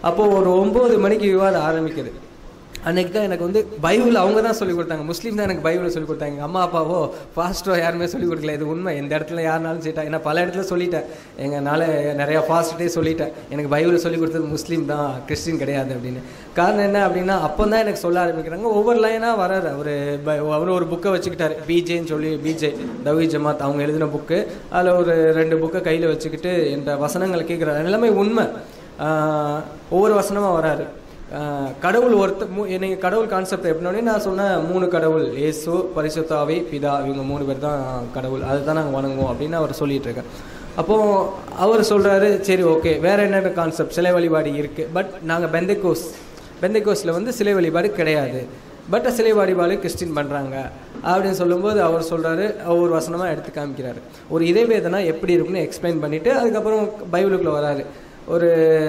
அப்போ ஒரு ஒன்பது மணிக்கு விவாதம் ஆரம்பிக்குது அன்னைக்கு தான் எனக்கு வந்து பைபிள் அவங்க தான் சொல்லி கொடுத்தாங்க முஸ்லீம் தான் எனக்கு பைபிளை சொல்லி கொடுத்தாங்க எங்கள் அம்மா அப்பாவோ ஃபாஸ்ட்டோ யாருமே சொல்லி கொடுக்கல இது உண்மை எந்த இடத்துல யாருனாலும் சீட்டா ஏன்னா பல இடத்துல சொல்லிட்டேன் எங்கனால நிறையா ஃபாஸ்ட்டே சொல்லிட்டேன் எனக்கு பைபிளை சொல்லி கொடுத்தது முஸ்லீம் தான் கிறிஸ்டின் கிடையாது அப்படின்னு காரணம் என்ன அப்படின்னா அப்போ தான் எனக்கு சொல்ல ஆரம்பிக்கிறாங்க ஒவ்வொரு லைனாக வராரு அவர் அவர் ஒரு புக்கை வச்சுக்கிட்டாரு பிஜேன்னு சொல்லி பிஜே தவி ஜமாத் அவங்க எழுதின புக்கு அதில் ஒரு ரெண்டு புக்கை கையில் வச்சுக்கிட்டு என்ற வசனங்களை கேட்குறாரு எல்லாமே உண்மை ஆஹ் ஒவ்வொரு வசனமாக வராரு ஆஹ் கடவுள் ஒருத்த மூ- எனக்கு கடவுள் கான்செப்ட் எப்படின்னே நான் சொன்னேன் மூணு கடவுள் ஏசு பரிசுத்தாவி பிதா இவங்க மூணு பேர் தான் கடவுள் அதுதான் நாங்கள் வணங்குவோம் அப்படின்னு அவர் சொல்லிட்டு இருக்கேன் அப்போ அவர் சொல்றாரு சரி ஓகே வேற என்னென்ன கான்செப்ட் சிலை வழிபாடு இருக்கு பட் நாங்கள் பெந்தைக்கோஸ் பெந்தைக்கோஸில் வந்து சிலை வழிபாடு கிடையாது பட் சிலை வழிபாடு கிறிஸ்டின் பண்ணுறாங்க அப்படின்னு சொல்லும்போது அவர் சொல்றாரு ஒவ்வொரு வசனமாக எடுத்து காமிக்கிறாரு ஒரு இறைவேதனா எப்படி இருக்குன்னு எக்ஸ்பிளைன் பண்ணிட்டு அதுக்கப்புறம் பைபிளுக்குள்ள வராரு ஒரு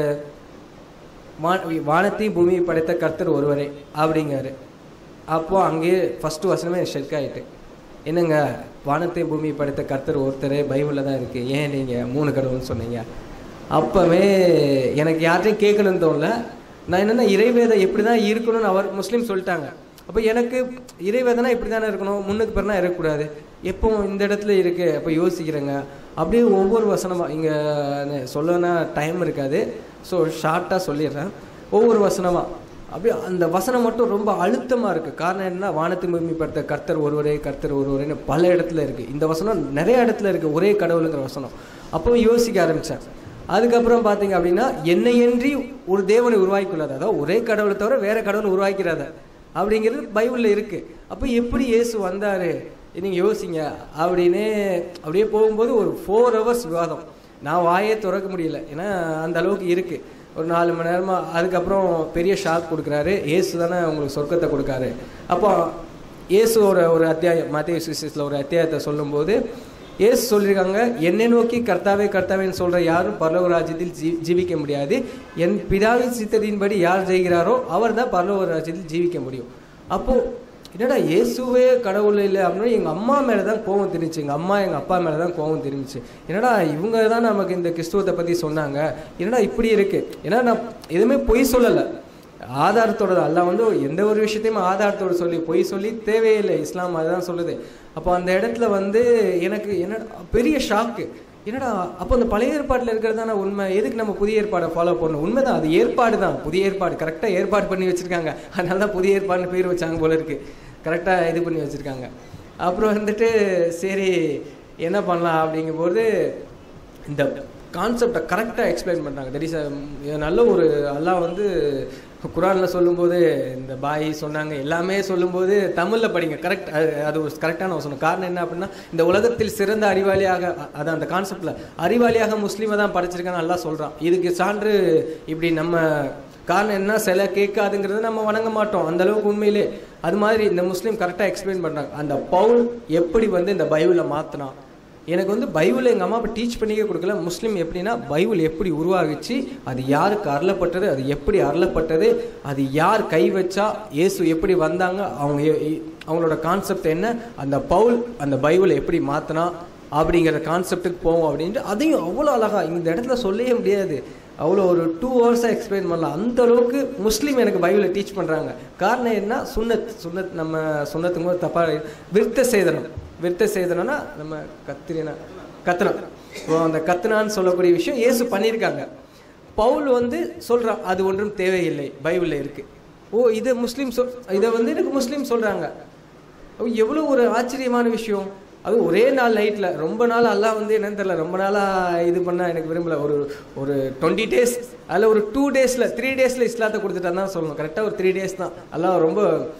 வா- வானத்தையும் பூமியை படைத்த கர்த்தர் ஒருவரே அப்படிங்காரு அப்போ அங்கேயே ஃபர்ஸ்ட் வசனமே ஷெக் ஆயிட்டு என்னங்க வானத்தையும் பூமியை படைத்த கர்த்தர் ஒருத்தரே பைபிளில் தான் இருக்கு ஏன் நீங்கள் மூணு கடவுள்னு சொன்னீங்க அப்போவே எனக்கு யார்ட்டையும் கேட்கணும்னு தோணல நான் என்னென்ன இறைவேதம் எப்படி தான் இருக்கணும்னு அவர் முஸ்லீம் சொல்லிட்டாங்க அப்போ எனக்கு இறைவேதனா இப்படி தானே இருக்கணும் முன்னுக்கு பிறனா இருக்கக்கூடாது எப்போ இந்த இடத்துல இருக்கு அப்போ யோசிக்கிறேங்க அப்படியே ஒவ்வொரு வசனமா இங்கே சொல்லனா டைம் இருக்காது ஸோ ஷார்ட்டாக சொல்லிடுறேன் ஒவ்வொரு வசனமா அப்படியே அந்த வசனம் மட்டும் ரொம்ப அழுத்தமாக இருக்குது காரணம் என்ன வானத்தை பூமிப்படுத்த கர்த்தர் ஒருவரே கர்த்தர் ஒருவரேன்னு பல இடத்துல இருக்குது இந்த வசனம் நிறைய இடத்துல இருக்குது ஒரே கடவுளுங்கிற வசனம் அப்போ யோசிக்க ஆரம்பித்தேன் அதுக்கப்புறம் பார்த்தீங்க அப்படின்னா என்னையன்றி ஒரு தேவனை உருவாக்கிக்கொள்ளாது அதாவது ஒரே கடவுளை தவிர வேற கடவுளை உருவாக்கிறாத அப்படிங்கிறது பைபிளில் இருக்கு அப்போ எப்படி இயேசு வந்தாரு நீங்க யோசிங்க அப்படின்னு அப்படியே போகும்போது ஒரு ஃபோர் ஹவர்ஸ் விவாதம் நான் வாயே திறக்க முடியல ஏன்னா அந்த அளவுக்கு இருக்கு ஒரு நாலு மணி நேரமா அதுக்கப்புறம் பெரிய ஷாக் கொடுக்குறாரு இயேசு தானே உங்களுக்கு சொர்க்கத்தை கொடுக்காரு அப்போ இயேசுவோட ஒரு அத்தியாயம் மத்திய சுவிசேஷத்தில் ஒரு அத்தியாயத்தை சொல்லும்போது இயேசு சொல்லியிருக்காங்க என்னை நோக்கி கர்த்தாவே கர்த்தாவேன்னு சொல்ற யாரும் பரலோக ராஜ்யத்தில் ஜீ ஜீவிக்க முடியாது என் பிதாவின் சித்தத்தின்படி யார் செய்கிறாரோ அவர் தான் பரலோக ராஜ்யத்தில் ஜீவிக்க முடியும் அப்போ என்னடா இயேசுவே கடவுள் இல்லை அப்படின்னு எங்கள் அம்மா மேலே தான் கோவம் தெரிஞ்சுச்சு எங்கள் அம்மா எங்கள் அப்பா மேலே தான் கோவம் தெரிஞ்சுச்சு என்னடா இவங்க தான் நமக்கு இந்த கிறிஸ்துவத்தை பற்றி சொன்னாங்க என்னடா இப்படி இருக்கு ஏன்னா நான் எதுவுமே பொய் சொல்லலை ஆதாரத்தோட தான் அல்லாஹ் வந்து எந்த ஒரு விஷயத்தையும் ஆதாரத்தோட சொல்லி பொய் சொல்லி தேவையில்லை இஸ்லாம் அதுதான் சொல்லுது அப்போ அந்த இடத்துல வந்து எனக்கு என்னடா பெரிய ஷாக்கு என்னடா அப்போ அந்த பழைய ஏற்பாட்டில் இருக்கிறது தானே உண்மை எதுக்கு நம்ம புதிய ஏற்பாடை ஃபாலோ பண்ணணும் உண்மைதான் அது ஏற்பாடு தான் புதிய ஏற்பாடு கரெக்டாக ஏற்பாடு பண்ணி வச்சிருக்காங்க அதனால தான் புதிய ஏற்பாடுன்னு பேர் வச்சாங்க போல இருக்கு கரெக்டாக இது பண்ணி வச்சிருக்காங்க அப்புறம் வந்துட்டு சரி என்ன பண்ணலாம் அப்படிங்கும்போது இந்த கான்செப்டை கரெக்டாக எக்ஸ்பிளைன் பண்ணுறாங்க தட் இஸ் நல்ல ஒரு அல்லாஹ் வந்து குரானில் சொல்லும்போது இந்த பாய் சொன்னாங்க எல்லாமே சொல்லும்போது தமிழில் படிங்க கரெக்ட் அது அது ஒரு கரெக்டான வசனம் காரணம் என்ன அப்படின்னா இந்த உலகத்தில் சிறந்த அறிவாளியாக அ- அது அந்த கான்செப்டில் அறிவாளியாக முஸ்லீமை தான் படிச்சிருக்கான்னு நல்லா சொல்கிறான் இதுக்கு சான்று இப்படி நம்ம காரணம் என்ன சில கேட்காதுங்கிறத நம்ம வணங்க மாட்டோம் அந்த அளவுக்கு உண்மையிலே அது மாதிரி இந்த முஸ்லீம் கரெக்டாக எக்ஸ்பிளைன் பண்ணுறாங்க அந்த பவுல் எப்படி வந்து இந்த பைபிளை மாற்றினான் எனக்கு வந்து பைபிள் எங்கள் அம்மா அப்பா டீச் பண்ணியே கொடுக்கல முஸ்லீம் எப்படின்னா பைபிள் எப்படி உருவாகுச்சு அது யாருக்கு அருளப்பட்டது அது எப்படி அருளப்பட்டது அது யார் கை வச்சா இயேசு எப்படி வந்தாங்க அவங்க எ- எ- அவங்களோட கான்செப்ட் என்ன அந்த பவுல் அந்த பைபிளை எப்படி மாற்றினா அப்படிங்கிற கான்செப்ட்டுக்கு போவோம் அப்படின்ட்டு அதையும் அவ்வளோ அழகா இந்த இடத்துல சொல்லவே முடியாது அவ்வளோ ஒரு டூ ஹவர்ஸாக எக்ஸ்பிளைன் பண்ணலாம் அந்த அளவுக்கு முஸ்லீம் எனக்கு பைபிளை டீச் பண்ணுறாங்க காரணம் என்ன சுன்னத் சுன்னத் நம்ம சுன்னத்துக்கு போது தப்பாக விருத்த சேதனம் விருத்த சேதனம்னா நம்ம கத்திரினா கத்தனம் இப்போ அந்த கத்தனான்னு சொல்லக்கூடிய விஷயம் இயேசு பண்ணியிருக்காங்க பவுல் வந்து சொல்றான் அது ஒன்றும் தேவையில்லை பைபிளில் இருக்கு ஓ இது முஸ்லீம் சொல் இதை வந்து எனக்கு முஸ்லீம் சொல்றாங்க அப்ப எவ்வளோ ஒரு ஆச்சரியமான விஷயம் அது ஒரே நாள் நைட்டில் ரொம்ப நாள் அல்லாஹ் வந்து என்னன்னு தெரியல ரொம்ப நாளாக இது பண்ண எனக்கு விரும்பல ஒரு ஒரு டுவெண்ட்டி டேஸ் அதில் ஒரு டூ டேஸில் த்ரீ டேஸில் இஸ்லாத்தை கொடுத்துட்டான்னு தான் சொல்லணும் கரெக்டாக ஒரு த்ரீ டேஸ் தான் அல்லாஹ் ரொம்ப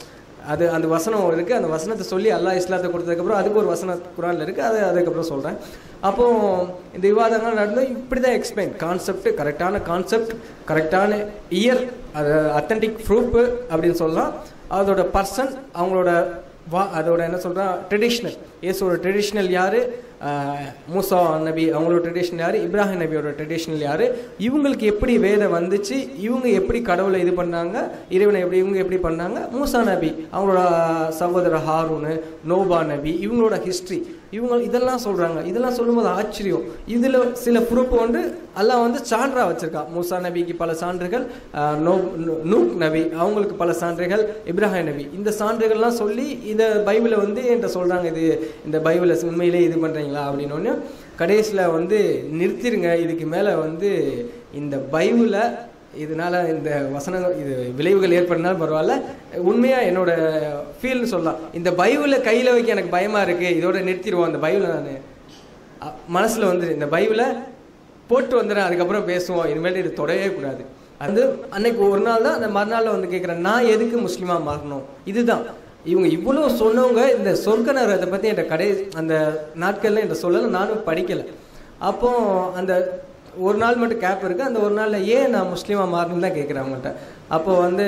அது அந்த வசனம் இருக்குது அந்த வசனத்தை சொல்லி அல்லாஹ் இஸ்லாத்தை கொடுத்ததுக்கப்புறம் அதுக்கு ஒரு வசனம் குரானில் இருக்குது அது அதுக்கப்புறம் சொல்கிறேன் அப்போ இந்த விவாதங்கள் நடந்து இப்படி தான் எக்ஸ்பிளைன் கான்செப்ட் கரெக்டான கான்செப்ட் கரெக்டான இயர் அது அத்தன்டிக் ப்ரூஃப் அப்படின்னு சொல்லலாம் அதோட பர்சன் அவங்களோட வா அதோட என்ன சொல்றா ட்ரெடிஷ்னல் இயேசுவோட ட்ரெடிஷ்னல் யார் மூசா நபி அவங்களோட ட்ரெடிஷ்னல் யார் இப்ராஹிம் நபியோட ட்ரெடிஷ்னல் யார் இவங்களுக்கு எப்படி வேதம் வந்துச்சு இவங்க எப்படி கடவுளை இது பண்ணாங்க இறைவனை எப்படி இவங்க எப்படி பண்ணாங்க மூசா நபி அவங்களோட சகோதரர் ஹாரூனு நோபா நபி இவங்களோட ஹிஸ்ட்ரி இவங்க இதெல்லாம் சொல்கிறாங்க இதெல்லாம் சொல்லும்போது ஆச்சரியம் இதில் சில ப்ரூஃப் வந்து அல்லாஹ் வந்து சான்றா வச்சிருக்கா மூசா நபிக்கு பல சான்றுகள் ஆஹ் நோ நூ- நூக் நபி அவங்களுக்கு பல சான்றுகள் இப்ராஹிம் நபி இந்த சான்றுகள்லாம் சொல்லி இந்த பைபிளை வந்து என்கிட்ட சொல்கிறாங்க இது இந்த பைபிளை உண்மையிலே இது பண்ணுறீங்களா அப்படின்னு கடைசியில் வந்து நிறுத்திருங்க இதுக்கு மேலே வந்து இந்த பைபிளை இதனால இந்த வசனங்கள் இது விளைவுகள் ஏற்படுனாலும் பரவாயில்ல உண்மையா என்னோட ஃபீல்னு சொல்லலாம் இந்த பைபிளை கையில வைக்க எனக்கு பயமா இருக்கு இதோட நிறுத்திடுவோம் அந்த பைபிளை நான் மனசுல வந்து இந்த பைபிளை போட்டு வந்துடுறேன் அதுக்கப்புறம் பேசுவோம் இனிமேல் இது தொடவே கூடாது அது அன்னைக்கு ஒரு நாள் தான் அந்த மறுநாள் வந்து கேட்குறேன் நான் எதுக்கு முஸ்லீமா மாறணும் இதுதான் இவங்க இவ்வளோ சொன்னவங்க இந்த சொர்க்க நரகத்தை பற்றி என்கிட்ட கடை அந்த நாட்கள்ல என்கிட்ட சொல்லலை நானும் படிக்கலை அப்போ அந்த ஒரு நாள் மட்டும் கேப் இருக்குது அந்த ஒரு நாளில் ஏன் நான் முஸ்லீமாக மாறணும்னு தான் கேட்குறேன் அவங்கள்ட்ட அப்போ வந்து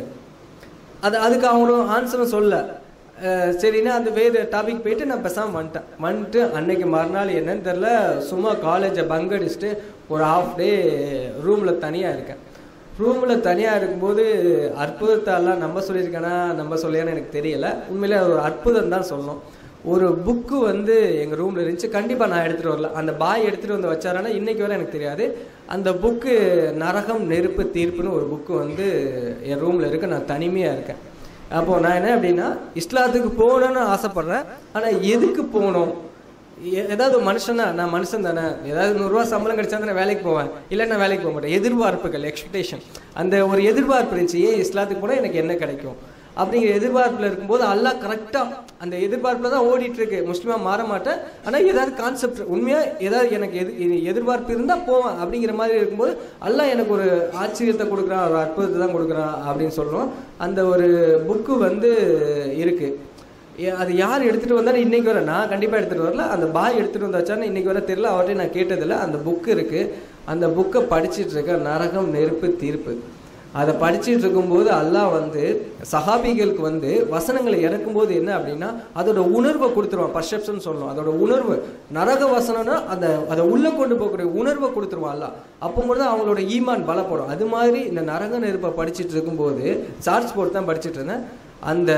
அது அதுக்கு அவங்களும் ஆன்சரும் சொல்ல அஹ் சரின்னா அந்த வேறு டாபிக் போயிட்டு நான் பேசாமல் வந்துட்டேன் வந்துட்டு அன்னைக்கு மறுநாள் என்னன்னு தெரில சும்மா காலேஜை பங்கடிச்சுட்டு ஒரு ஹாஃப் டே ரூமில் தனியாக இருக்கேன் ரூமில் தனியாக இருக்கும்போது அற்புதத்தாலாம் நம்ம சொல்லியிருக்கேனா நம்ம சொல்லியான்னு எனக்கு தெரியல உண்மையிலே அது ஒரு அற்புதம் தான் சொல்லணும் ஒரு புக்கு வந்து எங்கள் ரூமில் இருந்துச்சு கண்டிப்பாக நான் எடுத்துகிட்டு வரல அந்த பாய் எடுத்துகிட்டு வந்து வச்சாரானா இன்னைக்கு வரை எனக்கு தெரியாது அந்த புக்கு நரகம் நெருப்பு தீர்ப்புன்னு ஒரு புக்கு வந்து என் ரூமில் இருக்கு நான் தனிமையாக இருக்கேன் அப்போது நான் என்ன அப்படின்னா இஸ்லாத்துக்கு போகணும்னு ஆசைப்பட்றேன் ஆனால் எதுக்கு போகணும் எ- ஏதாவது மனுஷனா நான் மனுஷன் தானே ஏதாவது நூறுரூவா சம்பளம் கிடைச்சா தான் நான் வேலைக்கு போவேன் இல்லை நான் வேலைக்கு போக மாட்டேன் எதிர்பார்ப்புகள் எக்ஸ்பெக்டேஷன் அந்த ஒரு எதிர்பார்ப்பு இருந்துச்சு ஏன் இஸ்லாத்துக்கு போனால் எனக்கு என்ன கிடைக்கும் அப்படிங்கிற எதிர்பார்ப்பில் இருக்கும்போது அல்லாஹ் கரெக்டாக அந்த எதிர்பார்ப்பில் தான் ஓடிட்டு இருக்கு முஸ்லீமாக மாற மாட்டேன் ஆனால் ஏதாவது கான்செப்ட் உண்மையாக ஏதாவது எனக்கு எது இது- எதிர்பார்ப்பு இருந்தால் போவேன் அப்படிங்கிற மாதிரி இருக்கும்போது அல்லாஹ் எனக்கு ஒரு ஆச்சரியத்தை கொடுக்குறான் ஒரு அற்புதத்தை தான் கொடுக்குறான் அப்படின்னு சொல்லணும் அந்த ஒரு புக்கு வந்து இருக்குது ஏ- அது யார் எடுத்துகிட்டு வந்தாலும் இன்னைக்கு வர நான் கண்டிப்பாக எடுத்துகிட்டு வரல அந்த பாய் எடுத்துகிட்டு வந்தாச்சான்னு இன்னைக்கு வர தெரியல அவர்கிட்ட நான் கேட்டதில்ல அந்த புக்கு இருக்குது அந்த புக்கை படிச்சிட்டு இருக்க நரகம் நெருப்பு தீர்ப்பு அதை படிச்சிட்டு இருக்கும்போது அல்லாஹ் வந்து சஹாபிகளுக்கு வந்து வசனங்களை இறக்கும்போது என்ன அப்படின்னா அதோட உணர்வை கொடுத்துருவான் பர்செப்ஷன் சொல்லணும் அதோட உணர்வு நரக வசனம்னா அந்த அதை உள்ள கொண்டு போகக்கூடிய உணர்வை கொடுத்துருவான் அல்லாஹ் அப்போ கூட தான் அவங்களோட ஈமான் பலப்படும் அது மாதிரி இந்த நரக நெருப்பை படிச்சிட்டு இருக்கும்போது சார்ஜ் போட்டு தான் படிச்சிட்டு இருந்தேன் அந்த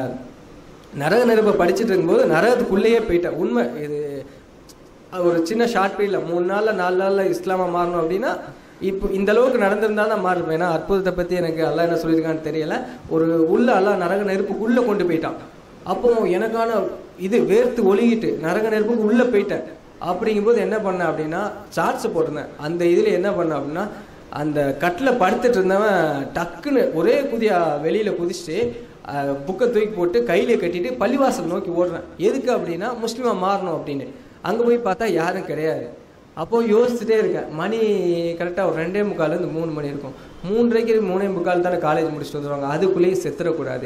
நரக நெருப்பை படிச்சுட்டு இருக்கும்போது நரகத்துக்குள்ளேயே போயிட்டேன் உண்மை இது அது ஒரு சின்ன ஷார்ட் பீரியடில் மூணு நாளில் நாலு நாளில் இஸ்லாமா மாறணும் அப்படின்னா இப்போ இந்த அளவுக்கு நடந்திருந்தா தான் மாறிருப்பேன் ஏன்னா அற்புதத்தை பற்றி எனக்கு அல்லாஹ் என்ன சொல்லியிருக்கான்னு தெரியல ஒரு உள்ள அல்லாஹ் நரக நெருப்புக்குள்ளே கொண்டு போயிட்டான் அப்போ எனக்கான இது வேர்த்து ஒழுகிட்டு நரக நெருப்புக்கு உள்ளே போயிட்டேன் அப்படிங்கும்போது என்ன பண்ணேன் அப்படின்னா சார்ட்ஸ் போட்டிருந்தேன் அந்த இதில் என்ன பண்ணேன் அப்படின்னா அந்த கட்டில் படுத்துட்டு இருந்தவன் டக்குன்னு ஒரே குதியா வெளியில் குதிச்சுட்டு புக்கை தூக்கி போட்டு கையில கட்டிட்டு பள்ளிவாசல் நோக்கி ஓடுறேன் எதுக்கு அப்படின்னா முஸ்லீமா மாறணும் அப்படின்னு அங்கே போய் பார்த்தா யாரும் கிடையாது அப்போ யோசிச்சுட்டே இருக்கேன் மணி கரெக்டாக ஒரு ரெண்டே முக்கால்லேருந்து மூணு மணி இருக்கும் மூன்றரைக்கு மூணே முக்கால் தானே காலேஜ் முடிச்சுட்டு வந்துடுவாங்க அதுக்குள்ளேயும் செத்துடக்கூடாது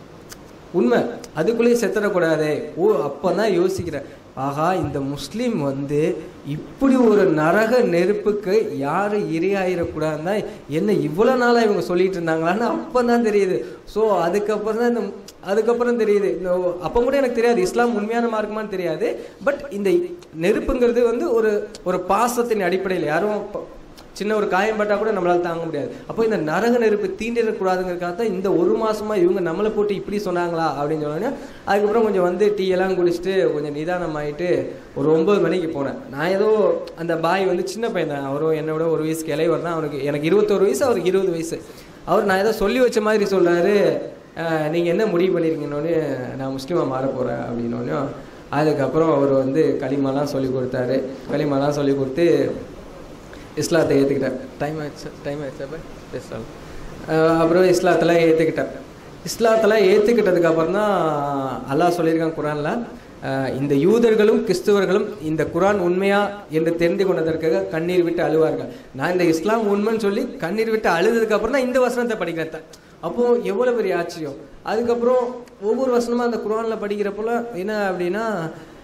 உண்மை அதுக்குள்ளேயே செத்துடக்கூடாதே ஓ அப்போ தான் யோசிக்கிறேன் ஆகா இந்த முஸ்லீம் வந்து இப்படி ஒரு நரக நெருப்புக்கு யாரும் இரையாயிடக்கூடாதுன்னா என்ன இவ்வளோ நாளாக இவங்க சொல்லிட்டு இருந்தாங்களான்னு அப்போ தான் தெரியுது ஸோ அதுக்கப்புறம் தான் இந்த அதுக்கப்புறம் தெரியுது இந்த அப்போ கூட எனக்கு தெரியாது இஸ்லாம் உண்மையான மார்க்கமான்னு தெரியாது பட் இந்த நெருப்புங்கிறது வந்து ஒரு ஒரு பாசத்தின் அடிப்படையில் யாரும் ப- சின்ன ஒரு காயம் பட்டா கூட நம்மளால தாங்க முடியாது அப்போ இந்த நரக நெருப்பு தீண்டிடக்கூடாதுங்கிறதுக்காக தான் இந்த ஒரு மாசமா இவங்க நம்மளை போட்டு இப்படி சொன்னாங்களா அப்படின்னு சொன்னோன்னே அதுக்கப்புறம் கொஞ்சம் வந்து டீ எல்லாம் குடிச்சிட்டு கொஞ்சம் நிதானம் ஆயிட்டு ஒரு ஒன்பது மணிக்கு போனேன் நான் ஏதோ அந்த பாய் வந்து சின்ன பையன் தான் அவரும் என்னை விட ஒரு வயசுக்கு இளையவர் தான் அவனுக்கு எனக்கு இருபத்தோரு வயசு அவருக்கு இருபது வயசு அவர் நான் ஏதோ சொல்லி வச்ச மாதிரி சொல்றாரு "அஹ், நீங்க என்ன முடிவு பண்ணிருக்கீங்கன்னு நான் முஸ்லீமா மாற போறேன் அப்படின்னோடனே அதுக்கப்புறம் அவர் வந்து களிமாலாம் சொல்லி கொடுத்தாரு களிமாலாம் சொல்லி கொடுத்து இஸ்லாத்தை ஏற்றுக்கிட்டேன் டைம் ஆயிடுச்சு டைம் ஆயிடுச்சு அப்போ பேசலாம் அஹ் அப்புறம் இஸ்லாத்தெல்லாம் ஏற்றுக்கிட்டேன் இஸ்லாத்தெல்லாம் ஏற்றுக்கிட்டதுக்கு அப்புறம் தான் அல்லாஹ் சொல்லியிருக்கான் குரானில் இந்த யூதர்களும் கிறிஸ்துவர்களும் இந்த குரான் உண்மையா என்று தெரிந்து கொண்டதற்காக கண்ணீர் விட்டு அழுவார்கள் நான் இந்த இஸ்லாம் உண்மைன்னு சொல்லி கண்ணீர் விட்டு அழுததுக்கு அப்புறம் தான் இந்த வசனத்தை படிக்கிறேன் அப்போ எவ்வளவு பெரிய ஆச்சரியம் அதுக்கப்புறம் ஒவ்வொரு வசனமா அந்த குரான்ல படிக்கிறப்போல என்ன அப்படின்னா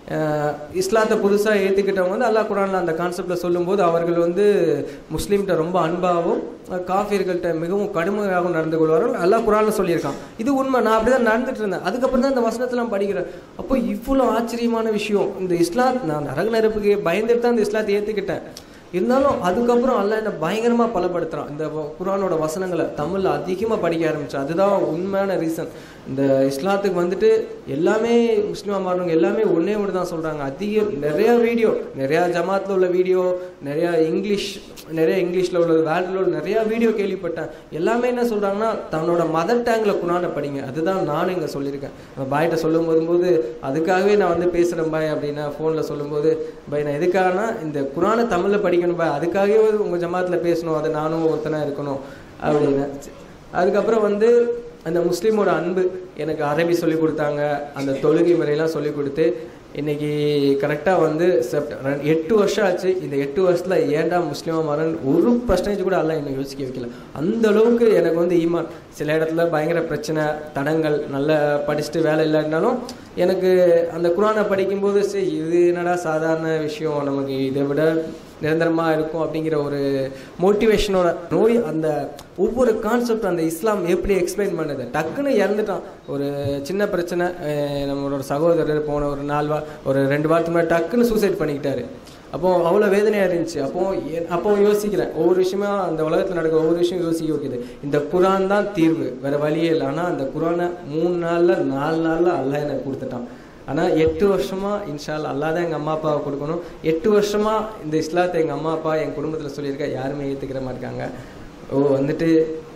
அஹ், இஸ்லாத்தை புதுசாக ஏற்றுக்கிட்டவங்க வந்து அல்லாஹ் குரானில் அந்த கான்செப்டில் சொல்லும்போது அவர்கள் வந்து முஸ்லீம்கிட்ட ரொம்ப அன்பாகவும் அஹ், காஃபிர்கள்ட்ட மிகவும் கடுமையாகவும் நடந்து கொள்வார்கள் அல்லாஹ் குரானில் சொல்லியிருக்கான் இது உண்மை நான் அப்படி தான் நடந்துட்டு இருந்தேன் அதுக்கப்புறம் தான் இந்த வசனத்தை நான் படிக்கிறேன் அப்போ இவ்வளோ ஆச்சரியமான விஷயம் இந்த இஸ்லாம் நான் நரக நெருப்புக்கு பயந்துட்டு தான் இந்த இஸ்லாத்தை ஏற்றுக்கிட்டேன் இருந்தாலும் அதுக்கப்புறம் அல்லாஹ் என்ன பயங்கரமாக பலப்படுத்துகிறான் இந்த வ- குர்ஆனோட வசனங்களை தமிழில் அதிகமாக படிக்க ஆரம்பிச்சேன் அதுதான் உண்மையான ரீசன் இந்த இஸ்லாத்துக்கு வந்துட்டு எல்லாமே முஸ்லீமாக மாறினவங்க எல்லாமே ஒன்றே ஒன்று தான் சொல்கிறாங்க அதிக நிறையா வீடியோ நிறையா ஜமாத்தில் உள்ள வீடியோ நிறையா இங்கிலீஷ் நிறைய இங்கிலீஷில் உள்ள வேர்ல்டில் உள்ள நிறையா வீடியோ கேள்விப்பட்டேன் எல்லாமே என்ன சொல்கிறாங்கன்னா தன்னோட மதர் டேங்கில் குரானை படிங்க அதுதான் நானும் இங்கே சொல்லியிருக்கேன் அந்த பாய்கிட்ட சொல்லும் போது அதுக்காகவே நான் வந்து பேசுகிறேன் பாய் அப்படின்னா ஃபோனில் சொல்லும்போது பாய் நான் எதுக்காகனா இந்த குரானை தமிழில் படிக்கணும் பாய் அதுக்காகவே உங்கள் ஜமாத்தில் பேசணும் அது நானும் ஒருத்தனாக இருக்கணும் அப்படின்னு அதுக்கப்புறம் வந்து அந்த முஸ்லீமோட அன்பு எனக்கு அரபி சொல்லி கொடுத்தாங்க அந்த தொழுகை முறையெல்லாம் சொல்லி கொடுத்து இன்னைக்கு கரெக்டாக வந்து செப்ட் ரெண்டு- எட்டு வருஷம் ஆச்சு இந்த எட்டு வருஷத்தில் ஏன்டா முஸ்லீமா மாறன் ஒரு பர்சன்டேஜ் கூட எல்லாம் இன்னும் யோசிக்க வைக்கல அந்த அளவுக்கு எனக்கு வந்து ஈமான் சில இடத்துல பயங்கர பிரச்சனை தடங்கள் நல்லா படிச்சுட்டு வேலை இல்லாட்டினாலும் எனக்கு அந்த குரானை படிக்கும்போது சரி இது என்னடா சாதாரண விஷயம் நமக்கு இதை விட நிரந்தரமாக இருக்கும் அப்படிங்கிற ஒரு மோட்டிவேஷனோட நோய் அந்த ஒவ்வொரு கான்செப்ட் அந்த இஸ்லாம் எப்படி எக்ஸ்பிளைன் பண்ணுது டக்குன்னு இறந்துட்டான் ஒரு சின்ன பிரச்சனை அஹ் நம்மளோட சகோதரர் போன ஒரு நாலு வா ஒரு ரெண்டு வாரத்துக்கு முன்னாடி டக்குன்னு சூசைட் பண்ணிக்கிட்டாரு அப்போ அவ்வளோ வேதனையாக இருந்துச்சு அப்போ எ- அப்போ யோசிக்கிறேன் ஒவ்வொரு விஷயமா அந்த உலகத்தில் நடக்கிற ஒவ்வொரு விஷயம் யோசிக்க வைக்குது இந்த குரான் தான் தீர்வு வேற வழியே இல்லை ஆனால் அந்த குரானை மூணு நாளில் நாலு நாளில் அல்லாஹ் எனக்கு கொடுத்துட்டான் ஆனால் எட்டு வருஷமா இன்ஷால் அல்லாஹ் தான் எங்கள் அம்மா அப்பாவை கொடுக்கணும் எட்டு வருஷமா இந்த இஸ்லாத்தை எங்கள் அம்மா அப்பா என் குடும்பத்தில் சொல்லியிருக்க யாருமே ஏற்றுக்கிற மாட்டாங்க ஓ வந்துட்டு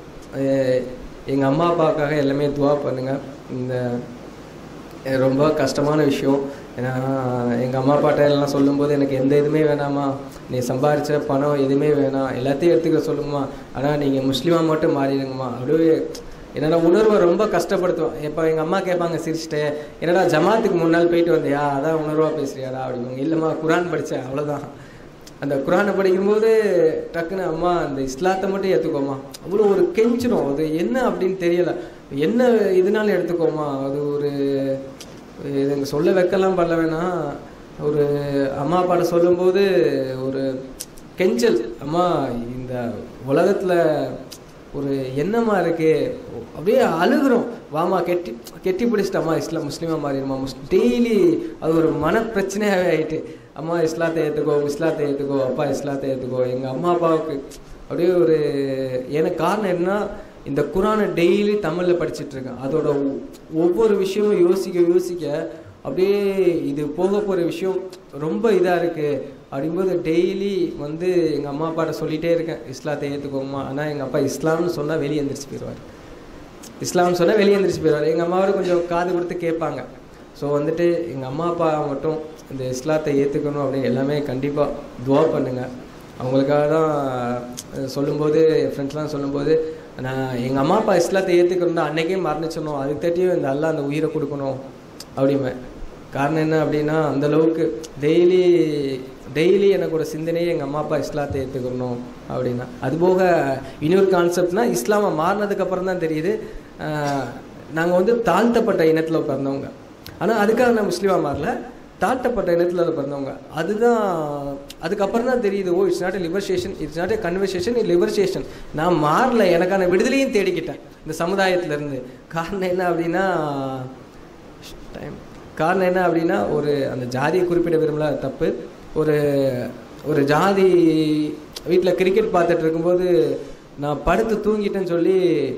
எங்கள் அம்மா அப்பாவுக்காக எல்லாமே துவா பண்ணுங்க இந்த இது ரொம்ப கஷ்டமான விஷயம் ஏன்னா எங்கள் அம்மா அப்பாட்ட எல்லாம் சொல்லும்போது எனக்கு எந்த இதுவுமே வேணாமா நீ சம்பாரிச்ச பணம் எதுவுமே வேணாம் எல்லாத்தையும் எடுத்துக்க சொல்லுங்கம்மா ஆனால் நீங்கள் முஸ்லீமாக மட்டும் மாறிடுங்கம்மா அப்படியே என்னோட உணர்வை ரொம்ப கஷ்டப்படுத்துவோம் இப்போ எங்கள் அம்மா கேட்பாங்க சிரிச்சிட்டு என்னடா ஜமாத்துக்கு மூணு நாள் போயிட்டு வந்தியா அதான் உணர்வாக பேசுறியாடா அப்படிங்க இல்லைம்மா குரான் படித்தேன் அவ்வளோதான் அந்த குரானை படிக்கும்போது டக்குன்னு அம்மா அந்த இஸ்லாத்தை மட்டும் ஏற்றுக்கோமா அவ்வளோ ஒரு கெஞ்சிரும் அது என்ன அப்படின்னு தெரியல என்ன இதனால எடுத்துக்கோமா அது ஒரு இது இங்க சொல்ல வைக்கலாம் பண்ணல வேணாம் ஒரு அம்மா அப்பாட்ட சொல்லும்போது ஒரு கெஞ்சல் அம்மா இந்த உலகத்தில் ஒரு என்னமா இருக்கு அப்படியே அழுகுறோம் வாமா கெட்டி கெட்டி பிடிச்சிட்டம்மா இஸ்லாம் முஸ்லீமா மாறிடுமா முஸ் டெய்லி அது ஒரு மன பிரச்சனையாகவே ஆயிட்டு அம்மா இஸ்லாத்தை ஏற்றுக்கோ இஸ்லாத்தை ஏற்றுக்கோ அப்பா இஸ்லாத்தை ஏற்றுக்கோ எங்கள் அம்மா அப்பாவுக்கு அப்படியே ஒரு எனக்கு காரணம் என்ன இந்த குரானை டெய்லி தமிழில் படிச்சிட்டு இருக்கேன் அதோட ஒ- ஒவ்வொரு விஷயமும் யோசிக்க யோசிக்க அப்படியே இது போக போகிற விஷயம் ரொம்ப இதாக இருக்குது அப்படிங்கும்போது டெய்லி வந்து எங்கள் அம்மா அப்பாட்ட சொல்லிகிட்டே இருக்கேன் இஸ்லாத்தை ஏற்றுக்கோமா ஆனால் எங்கள் அப்பா இஸ்லாம்னு சொன்னால் வெளியே எந்திரிச்சு போயிடுவார் இஸ்லாம்னு சொன்னால் வெளியே எந்திரிச்சு போயிடுவார் எங்கள் அம்மாவோட கொஞ்சம் காது கொடுத்து கேட்பாங்க ஸோ வந்துட்டு எங்கள் அம்மா அப்பா மட்டும் இந்த இஸ்லாத்தை ஏற்றுக்கணும் அப்படின்னு எல்லாமே கண்டிப்பாக துவா பண்ணுங்க அவங்களுக்காக தான் அஹ், சொல்லும்போது என் ஃப்ரெண்ட்ஸ்லாம் சொல்லும்போது நான் எங்கள் அம்மா அப்பா இஸ்லாத்தை ஏற்றுக்கணும் அன்னைக்கே மரணிச்சிடணும் அதுக்கு தட்டியும் இந்த அல்லாஹ் அந்த உயிரை கொடுக்கணும் அப்படிம்பேன் காரணம் என்ன அப்படின்னா அந்த அளவுக்கு டெய்லி டெய்லி எனக்கு ஒரு சிந்தனையே எங்கள் அம்மா அப்பா இஸ்லாத்தை ஏற்றுக்கணும் அப்படின்னா அதுபோக இன்னொரு கான்செப்ட்னா இஸ்லாமை மாறினதுக்கு அப்புறம் தான் தெரியுது நாங்கள் வந்து தாழ்த்தப்பட்ட இனத்தில் பிறந்தவங்க ஆனால் அதுக்காக நான் முஸ்லீமாக மாறல தாழ்த்தப்பட்ட இனத்தில் பிறந்தவங்க அதுதான் அதுக்கப்புறம் தான் தெரியுது oh it's not a liberation it's not a conversation it liberation நான் மாறல எனக்கான விடுதலையும் தேடிக்கிட்டேன் இந்த சமுதாயத்திலேருந்து காரணம் என்ன அப்படின்னா டைம் காரணம் என்ன அப்படின்னா ஒரு அந்த ஜாதியை குறிப்பிட விரும்பல அது தப்பு ஒரு ஒரு ஜாதி வீட்டில் கிரிக்கெட் பார்த்துட்டு இருக்கும்போது நான் படுத்து தூங்கிட்டேன்னு சொல்லி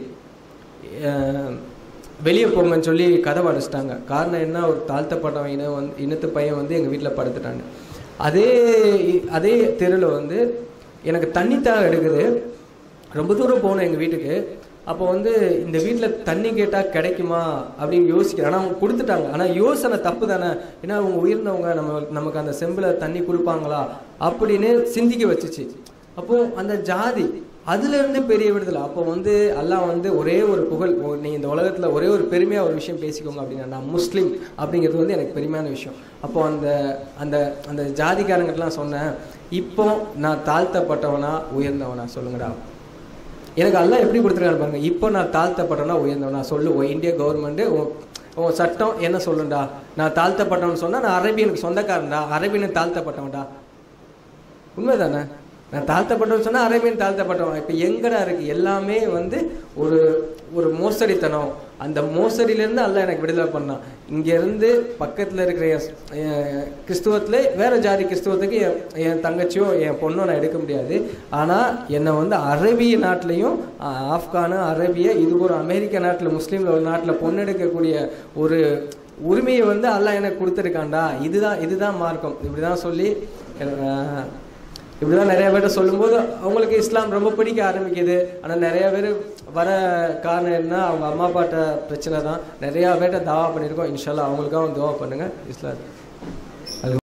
வெளியே போங்கன்னு சொல்லி கதவை அடைச்சிட்டாங்க காரணம் என்ன ஒரு தாழ்த்தப்பட்டவன் இனம் வந்து இனத்து பையன் வந்து எங்கள் வீட்டில் படுத்துட்டாங்க அதே அதே தெருவில் வந்து எனக்கு தண்ணி தாக எடுக்குது ரொம்ப தூரம் போகணும் எங்கள் வீட்டுக்கு அப்போ வந்து இந்த வீட்டில் தண்ணி கேட்டால் கிடைக்குமா அப்படின்னு யோசிக்கிறேன் ஆனால் அவங்க கொடுத்துட்டாங்க ஆனால் யோசனை தப்பு தானே ஏன்னா அவங்க உயர்ந்தவங்க நம்ம நமக்கு அந்த செம்பில் தண்ணி கொடுப்பாங்களா அப்படின்னு சிந்திக்க வச்சுச்சு அப்போது அந்த ஜாதி அதுலேருந்து பெரிய விடுதலை அப்போ வந்து அல்லாஹ் வந்து ஒரே ஒரு புகழ் ஓ, நீ இந்த உலகத்தில் ஒரே ஒரு பெருமையாக ஒரு விஷயம் பேசிக்கோங்க அப்படின்னா நான் முஸ்லீம் அப்படிங்கிறது வந்து எனக்கு பெருமையான விஷயம் அப்போ அந்த அந்த அந்த ஜாதிக்காரங்கிட்டலாம் சொன்னேன் இப்போ நான் தாழ்த்தப்பட்டவனா உயர்ந்தவனா சொல்லுங்கடா எனக்கு எல்லாம் எப்படி கொடுத்துருக்காரு பாருங்க இப்போ நான் தாழ்த்தப்பட்டவனா உயர்ந்தவனா சொல்லு உன் இந்திய கவர்மெண்ட்டு உன் சட்டம் என்ன சொல்லுண்டா நான் தாழ்த்தப்பட்டவன்னு சொன்னா நான் அரேபியனுக்கு சொந்தக்காரன்டா அரேபியனுக்கு தாழ்த்தப்பட்டவன்டா உண்மைதானே நான் தாழ்த்தப்பட்டவன் சொன்னா அரேபியன் தாழ்த்தப்பட்டவன் இப்போ எங்கடா இருக்கு எல்லாமே வந்து ஒரு ஒரு மோசடித்தனம் அந்த மோசடியிலேருந்து அல்ல எனக்கு விடுதலை பண்ணான் இங்கேருந்து பக்கத்தில் இருக்கிற என் என் கிறிஸ்துவத்துல வேற ஜாதி கிறிஸ்துவத்துக்கு என் என் தங்கச்சியோ என் பொண்ணோ நான் எடுக்க முடியாது ஆனால் என்னை வந்து அரேபிய நாட்டிலையும் ஆ- ஆப்கானு அரேபிய இது ஒரு அமெரிக்க நாட்டில் முஸ்லீம்ல ஒரு நாட்டில் பொண்ணு எடுக்கக்கூடிய ஒரு உரிமையை வந்து அல்லாஹ் எனக்கு கொடுத்துருக்காண்டா இதுதான் இதுதான் மார்க்கம் இப்படி தான் சொல்லி அஹ், இப்படிதான் நிறைய பேர்ட்ட சொல்லும்போது அவங்களுக்கு இஸ்லாம் ரொம்ப பிடிக்க ஆரம்பிக்குது ஆனால் நிறைய பேர் வர காரணம் என்ன அவங்க அம்மா அப்பாட்ட பிரச்சனை தான் நிறையா பேர்ட்ட தாவா பண்ணியிருக்கோம் இன்ஷால்லா அவங்களுக்காகவும் துவா பண்ணுங்க இஸ்லாம்